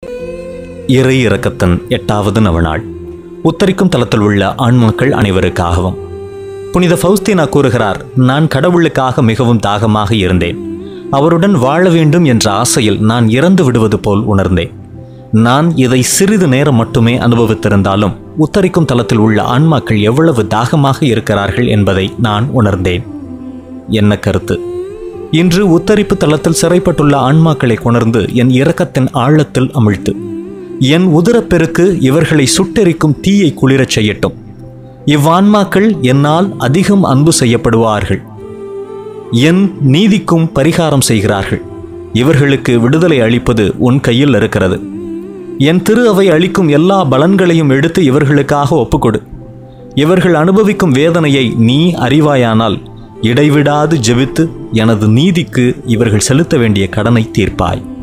இறை இறக்கத்தின் எட்டாவது நவநாள் உத்தரிக்கும் தலத்தில் உள்ள ஆன்மாக்கள் அனைவருக்காகவும் புனித ஃபௌஸ்தீனா கூறுகிறார் நான் கடவுளுக்காக மிகவும் தாகமாக இருந்தேன் அவருடன் வாழ வேண்டும் என்ற ஆசையில் நான் இறந்து விடுவது போல் உணர்ந்தேன் நான் இதை சிறிது நேரம் மட்டுமே அனுபவித்திருந்தாலும் உத்தரிக்கும் தலத்தில் உள்ள ஆன்மாக்கள் எவ்வளவு தாகமாக இருக்கிறார்கள் என்பதை நான் உணர்ந்தேன் என்ன கருத்து இன்று உத்தரிப்பு தளத்தில் சிறைப்பட்டுள்ள ஆன்மாக்களை கொணர்ந்து என் இரக்கத்தின் ஆழத்தில் அமிழ்த்து என் உதரப்பெருக்கு இவர்களை சுட்டெரிக்கும் தீயை குளிரச் செய்யட்டும் இவ்வான்மாக்கள் என்னால் அதிகம் அன்பு செய்யப்படுவார்கள் என் நீதிக்கும் பரிகாரம் செய்கிறார்கள் இவர்களுக்கு விடுதலை அளிப்பது உன் கையில் இருக்கிறது என் திரு அவை அளிக்கும் எல்லா பலன்களையும் எடுத்து இவர்களுக்காக ஒப்புக்கொடு இவர்கள் அனுபவிக்கும் வேதனையை நீ அறிவாயானால் இடைவிடாது ஜெபித்து எனது நீதிக்கு இவர்கள் செலுத்த வேண்டிய கடனை தீர்ப்பாய்